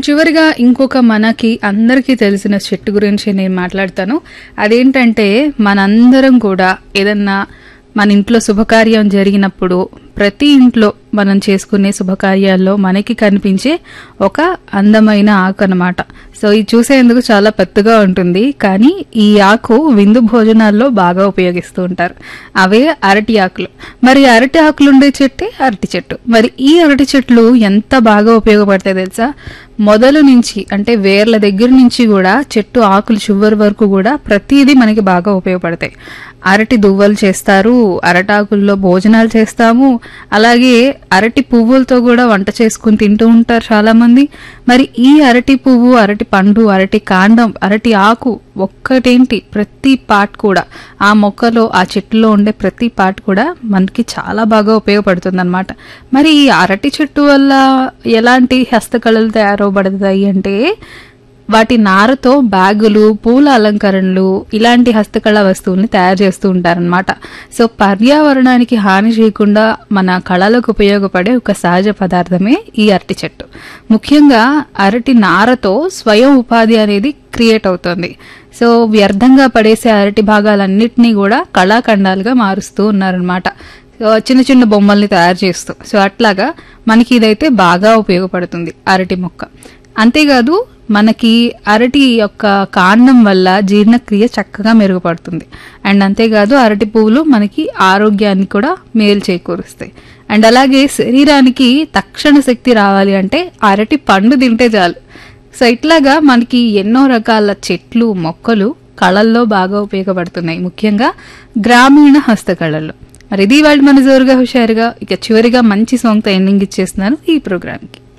and చివరిగా ఇంకొక మనకి అందరికీ తెలిసిన చెట్టు గురించి నేను మాట్లాడతాను అదేంటంటే మనందరం కూడా ఏదన్నా మన ఇంట్లో శుభకార్యం జరిగినప్పుడు ప్రతి ఇంట్లో మనం చేసుకునే శుభకార్యాల్లో మనకి కనిపించే ఒక అందమైన ఆకు అన్నమాట సో ఇది చూసేందుకు చాలా పెద్దగా ఉంటుంది కానీ ఈ ఆకు విందు భోజనాల్లో బాగా ఉపయోగిస్తూ ఉంటారు అవే అరటి ఆకులు మరి అరటి ఆకులు ఉండే చెట్టే అరటి చెట్టు మరి ఈ అరటి చెట్లు ఎంత బాగా ఉపయోగపడతాయి తెలుసా మొదలు నుంచి అంటే వేర్ల దగ్గర నుంచి కూడా చెట్టు ఆకులు చివరి వరకు కూడా ప్రతిదీ మనకి బాగా ఉపయోగపడతాయి అరటి దువ్వలు చేస్తారు అరటాకుల్లో భోజనాలు చేస్తాము అలాగే అరటి పువ్వులతో కూడా వంట చేసుకుని తింటూ ఉంటారు చాలా మంది మరి ఈ అరటి పువ్వు అరటి పండు అరటి కాండం అరటి ఆకు ఒక్కటేంటి ప్రతి పార్ట్ కూడా ఆ మొక్కలో ఆ చెట్టులో ఉండే ప్రతి పార్ట్ కూడా మనకి చాలా బాగా ఉపయోగపడుతుంది అనమాట మరి ఈ అరటి చెట్టు వల్ల ఎలాంటి హస్తకళలు తయారవబడతాయి అంటే వాటి నారతో బ్యాగులు పూల అలంకరణలు ఇలాంటి హస్తకళ వస్తువుల్ని తయారు చేస్తూ ఉంటారనమాట సో పర్యావరణానికి హాని చేయకుండా మన కళలకు ఉపయోగపడే ఒక సహజ పదార్థమే ఈ అరటి చెట్టు ముఖ్యంగా అరటి నారతో స్వయం ఉపాధి అనేది క్రియేట్ అవుతుంది సో వ్యర్థంగా పడేసే అరటి భాగాలన్నిటినీ కూడా కళాఖండాలుగా మారుస్తూ ఉన్నారనమాట సో చిన్న చిన్న బొమ్మల్ని తయారు చేస్తూ సో అట్లాగా మనకి ఇదైతే బాగా ఉపయోగపడుతుంది అరటి మొక్క అంతేకాదు మనకి అరటి యొక్క కాండం వల్ల జీర్ణక్రియ చక్కగా మెరుగుపడుతుంది అండ్ అంతేకాదు అరటి పువ్వులు మనకి ఆరోగ్యాన్ని కూడా మేలు చేకూరుస్తాయి అండ్ అలాగే శరీరానికి తక్షణ శక్తి రావాలి అంటే అరటి పండు తింటే చాలు సో ఇట్లాగా మనకి ఎన్నో రకాల చెట్లు మొక్కలు కళల్లో బాగా ఉపయోగపడుతున్నాయి ముఖ్యంగా గ్రామీణ హస్తకళల్లో మరి ఇది వాళ్ళు మన జోరుగా హుషారుగా ఇక చివరిగా మంచి సాంగ్తో ఎండింగ్ ఇచ్చేస్తున్నాను ఈ ప్రోగ్రామ్కి